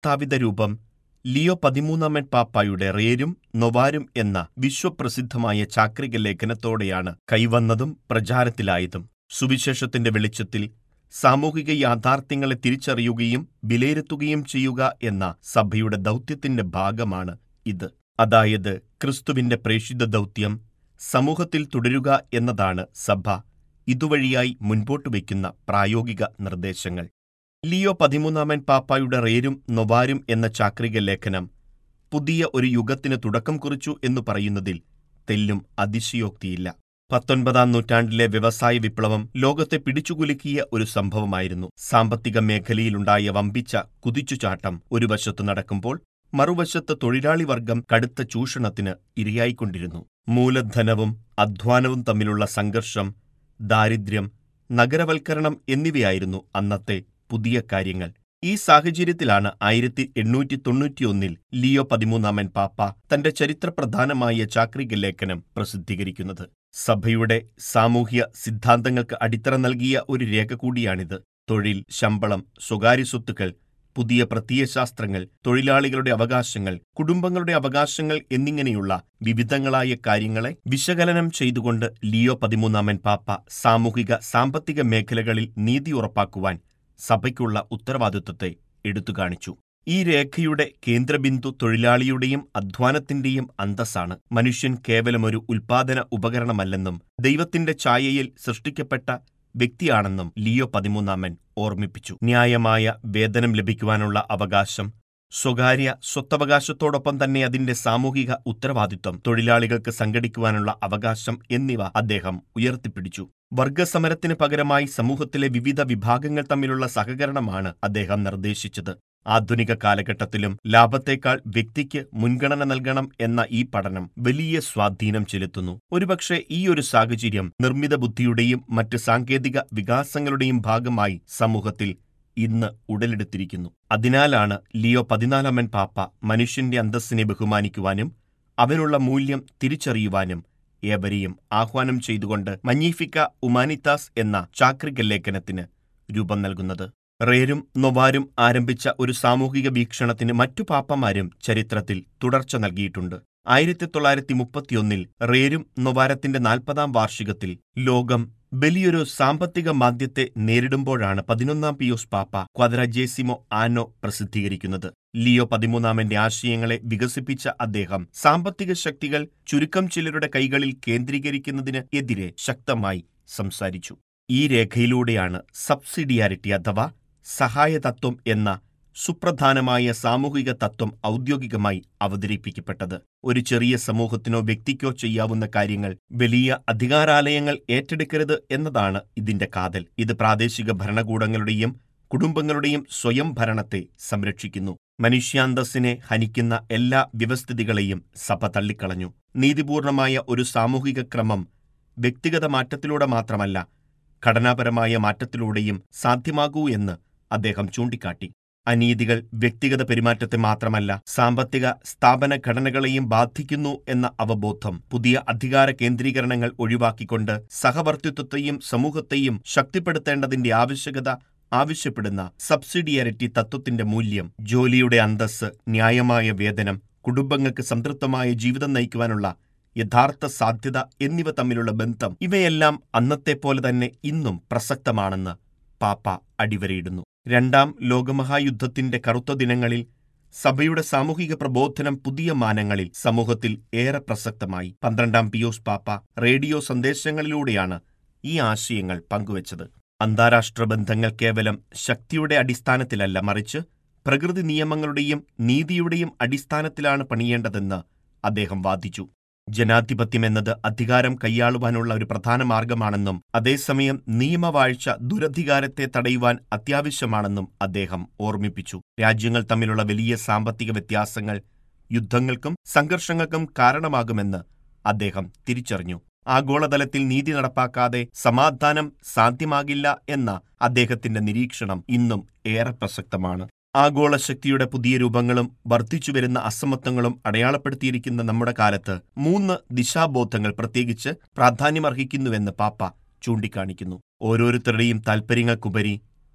വ്യവസ്ഥാപിത രൂപം ലിയോ പതിമൂന്നാമൻ പാപ്പായുടെ റേരും നൊവാരും എന്ന വിശ്വപ്രസിദ്ധമായ ചാക്രിക ലേഖനത്തോടെയാണ് കൈവന്നതും പ്രചാരത്തിലായതും സുവിശേഷത്തിന്റെ വെളിച്ചത്തിൽ സാമൂഹിക യാഥാർത്ഥ്യങ്ങളെ തിരിച്ചറിയുകയും വിലയിരുത്തുകയും ചെയ്യുക എന്ന സഭയുടെ ദൗത്യത്തിന്റെ ഭാഗമാണ് ഇത് അതായത് ക്രിസ്തുവിന്റെ പ്രേഷിത ദൗത്യം സമൂഹത്തിൽ തുടരുക എന്നതാണ് സഭ ഇതുവഴിയായി മുൻപോട്ട് വയ്ക്കുന്ന പ്രായോഗിക നിർദ്ദേശങ്ങൾ ലിയോ പതിമൂന്നാമൻ പാപ്പായുടെ റേരും നൊവാരും എന്ന ചാക്രിക ലേഖനം പുതിയ ഒരു യുഗത്തിന് തുടക്കം കുറിച്ചു എന്നു പറയുന്നതിൽ തെല്ലും അതിശയോക്തിയില്ല പത്തൊൻപതാം നൂറ്റാണ്ടിലെ വ്യവസായ വിപ്ലവം ലോകത്തെ പിടിച്ചുകുലുക്കിയ ഒരു സംഭവമായിരുന്നു സാമ്പത്തിക മേഖലയിലുണ്ടായ വമ്പിച്ച കുതിച്ചുചാട്ടം ഒരു വശത്ത് നടക്കുമ്പോൾ മറുവശത്ത് തൊഴിലാളി വർഗം കടുത്ത ചൂഷണത്തിന് ഇരയായിക്കൊണ്ടിരുന്നു മൂലധനവും അധ്വാനവും തമ്മിലുള്ള സംഘർഷം ദാരിദ്ര്യം നഗരവൽക്കരണം എന്നിവയായിരുന്നു അന്നത്തെ പുതിയ കാര്യങ്ങൾ ഈ സാഹചര്യത്തിലാണ് ആയിരത്തി എണ്ണൂറ്റി തൊണ്ണൂറ്റിയൊന്നിൽ ലിയോ പതിമൂന്നാമൻ പാപ്പ തന്റെ ചരിത്രപ്രധാനമായ ചാക്രിക ലേഖനം പ്രസിദ്ധീകരിക്കുന്നത് സഭയുടെ സാമൂഹ്യ സിദ്ധാന്തങ്ങൾക്ക് അടിത്തറ നൽകിയ ഒരു രേഖ കൂടിയാണിത് തൊഴിൽ ശമ്പളം സ്വകാര്യ സ്വത്തുക്കൾ പുതിയ പ്രത്യയശാസ്ത്രങ്ങൾ തൊഴിലാളികളുടെ അവകാശങ്ങൾ കുടുംബങ്ങളുടെ അവകാശങ്ങൾ എന്നിങ്ങനെയുള്ള വിവിധങ്ങളായ കാര്യങ്ങളെ വിശകലനം ചെയ്തുകൊണ്ട് ലിയോ പതിമൂന്നാമൻ പാപ്പ സാമൂഹിക സാമ്പത്തിക മേഖലകളിൽ നീതി ഉറപ്പാക്കുവാൻ സഭയ്ക്കുള്ള ഉത്തരവാദിത്വത്തെ എടുത്തുകാണിച്ചു ഈ രേഖയുടെ കേന്ദ്രബിന്ദു തൊഴിലാളിയുടെയും അധ്വാനത്തിന്റെയും അന്തസ്സാണ് മനുഷ്യൻ കേവലമൊരു ഉൽപാദന ഉപകരണമല്ലെന്നും ദൈവത്തിന്റെ ഛായയിൽ സൃഷ്ടിക്കപ്പെട്ട വ്യക്തിയാണെന്നും ലിയോ പതിമൂന്നാമൻ ഓർമ്മിപ്പിച്ചു ന്യായമായ വേതനം ലഭിക്കുവാനുള്ള അവകാശം സ്വകാര്യ സ്വത്തവകാശത്തോടൊപ്പം തന്നെ അതിന്റെ സാമൂഹിക ഉത്തരവാദിത്വം തൊഴിലാളികൾക്ക് സംഘടിക്കുവാനുള്ള അവകാശം എന്നിവ അദ്ദേഹം ഉയർത്തിപ്പിടിച്ചു വർഗസമരത്തിന് പകരമായി സമൂഹത്തിലെ വിവിധ വിഭാഗങ്ങൾ തമ്മിലുള്ള സഹകരണമാണ് അദ്ദേഹം നിർദ്ദേശിച്ചത് ആധുനിക കാലഘട്ടത്തിലും ലാഭത്തേക്കാൾ വ്യക്തിക്ക് മുൻഗണന നൽകണം എന്ന ഈ പഠനം വലിയ സ്വാധീനം ചെലുത്തുന്നു ഒരുപക്ഷെ ഈ ഒരു സാഹചര്യം നിർമ്മിത ബുദ്ധിയുടെയും മറ്റ് സാങ്കേതിക വികാസങ്ങളുടെയും ഭാഗമായി സമൂഹത്തിൽ ഇന്ന് ഉടലെടുത്തിരിക്കുന്നു അതിനാലാണ് ലിയോ പതിനാലാമൻ പാപ്പ മനുഷ്യന്റെ അന്തസ്സിനെ ബഹുമാനിക്കുവാനും അവനുള്ള മൂല്യം തിരിച്ചറിയുവാനും ഏവരെയും ആഹ്വാനം ചെയ്തുകൊണ്ട് മഞ്ഞീഫിക്ക ഉമാനിത്താസ് എന്ന ചാക്രിക ലേഖനത്തിന് രൂപം നൽകുന്നത് റേരും നൊവാരും ആരംഭിച്ച ഒരു സാമൂഹിക വീക്ഷണത്തിന് മറ്റു പാപ്പമാരും ചരിത്രത്തിൽ തുടർച്ച നൽകിയിട്ടുണ്ട് ആയിരത്തി തൊള്ളായിരത്തി മുപ്പത്തിയൊന്നിൽ റേരും നൊവാരത്തിന്റെ നാൽപ്പതാം വാർഷികത്തിൽ ലോകം വലിയൊരു സാമ്പത്തിക മാന്ദ്യത്തെ നേരിടുമ്പോഴാണ് പതിനൊന്നാം പിയൂസ് പാപ്പ ക്വദ്രജേസിമോ ആനോ പ്രസിദ്ധീകരിക്കുന്നത് ലിയോ പതിമൂന്നാമന്റെ ആശയങ്ങളെ വികസിപ്പിച്ച അദ്ദേഹം സാമ്പത്തിക ശക്തികൾ ചുരുക്കം ചിലരുടെ കൈകളിൽ കേന്ദ്രീകരിക്കുന്നതിന് എതിരെ ശക്തമായി സംസാരിച്ചു ഈ രേഖയിലൂടെയാണ് സബ്സിഡിയാരിറ്റി അഥവാ സഹായതത്വം എന്ന സുപ്രധാനമായ സാമൂഹിക തത്വം ഔദ്യോഗികമായി അവതരിപ്പിക്കപ്പെട്ടത് ഒരു ചെറിയ സമൂഹത്തിനോ വ്യക്തിക്കോ ചെയ്യാവുന്ന കാര്യങ്ങൾ വലിയ അധികാരാലയങ്ങൾ ഏറ്റെടുക്കരുത് എന്നതാണ് ഇതിന്റെ കാതൽ ഇത് പ്രാദേശിക ഭരണകൂടങ്ങളുടെയും കുടുംബങ്ങളുടെയും സ്വയം ഭരണത്തെ സംരക്ഷിക്കുന്നു മനുഷ്യാന്തസ്സിനെ ഹനിക്കുന്ന എല്ലാ വ്യവസ്ഥിതികളെയും സഭ തള്ളിക്കളഞ്ഞു നീതിപൂർണമായ ഒരു സാമൂഹിക ക്രമം വ്യക്തിഗത മാറ്റത്തിലൂടെ മാത്രമല്ല ഘടനാപരമായ മാറ്റത്തിലൂടെയും സാധ്യമാകൂ എന്ന് അദ്ദേഹം ചൂണ്ടിക്കാട്ടി അനീതികൾ വ്യക്തിഗത പെരുമാറ്റത്തെ മാത്രമല്ല സാമ്പത്തിക സ്ഥാപന ഘടനകളെയും ബാധിക്കുന്നു എന്ന അവബോധം പുതിയ അധികാര കേന്ദ്രീകരണങ്ങൾ ഒഴിവാക്കിക്കൊണ്ട് സഹവർത്തിത്വത്തെയും സമൂഹത്തെയും ശക്തിപ്പെടുത്തേണ്ടതിന്റെ ആവശ്യകത ആവശ്യപ്പെടുന്ന സബ്സിഡിയാരിറ്റി തത്വത്തിന്റെ മൂല്യം ജോലിയുടെ അന്തസ്സ് ന്യായമായ വേതനം കുടുംബങ്ങൾക്ക് സംതൃപ്തമായ ജീവിതം നയിക്കുവാനുള്ള യഥാർത്ഥ സാധ്യത എന്നിവ തമ്മിലുള്ള ബന്ധം ഇവയെല്ലാം അന്നത്തെ പോലെ തന്നെ ഇന്നും പ്രസക്തമാണെന്ന് പാപ്പ അടിവരയിടുന്നു രണ്ടാം ലോകമഹായുദ്ധത്തിന്റെ കറുത്ത ദിനങ്ങളിൽ സഭയുടെ സാമൂഹിക പ്രബോധനം പുതിയ മാനങ്ങളിൽ സമൂഹത്തിൽ ഏറെ പ്രസക്തമായി പന്ത്രണ്ടാം പിയൂസ് പാപ്പ റേഡിയോ സന്ദേശങ്ങളിലൂടെയാണ് ഈ ആശയങ്ങൾ പങ്കുവച്ചത് അന്താരാഷ്ട്ര ബന്ധങ്ങൾ കേവലം ശക്തിയുടെ അടിസ്ഥാനത്തിലല്ല മറിച്ച് പ്രകൃതി നിയമങ്ങളുടെയും നീതിയുടെയും അടിസ്ഥാനത്തിലാണ് പണിയേണ്ടതെന്ന് അദ്ദേഹം വാദിച്ചു ജനാധിപത്യം എന്നത് അധികാരം കൈയാളുവാനുള്ള ഒരു പ്രധാന മാർഗമാണെന്നും അതേസമയം നിയമവാഴ്ച ദുരധികാരത്തെ തടയുവാൻ അത്യാവശ്യമാണെന്നും അദ്ദേഹം ഓർമ്മിപ്പിച്ചു രാജ്യങ്ങൾ തമ്മിലുള്ള വലിയ സാമ്പത്തിക വ്യത്യാസങ്ങൾ യുദ്ധങ്ങൾക്കും സംഘർഷങ്ങൾക്കും കാരണമാകുമെന്ന് അദ്ദേഹം തിരിച്ചറിഞ്ഞു ആഗോളതലത്തിൽ നീതി നടപ്പാക്കാതെ സമാധാനം സാധ്യമാകില്ല എന്ന അദ്ദേഹത്തിന്റെ നിരീക്ഷണം ഇന്നും ഏറെ പ്രസക്തമാണ് ആഗോള ശക്തിയുടെ പുതിയ രൂപങ്ങളും വർദ്ധിച്ചുവരുന്ന അസമത്വങ്ങളും അടയാളപ്പെടുത്തിയിരിക്കുന്ന നമ്മുടെ കാലത്ത് മൂന്ന് ദിശാബോധങ്ങൾ പ്രത്യേകിച്ച് പ്രാധാന്യമർഹിക്കുന്നുവെന്ന് പാപ്പ ചൂണ്ടിക്കാണിക്കുന്നു ഓരോരുത്തരുടെയും താൽപ്പര്യങ്ങൾക്കുപരി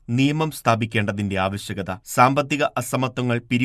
നിയമം സ്ഥാപിക്കേണ്ടതിന്റെ ആവശ്യകത സാമ്പത്തിക അസമത്വങ്ങൾ പിരി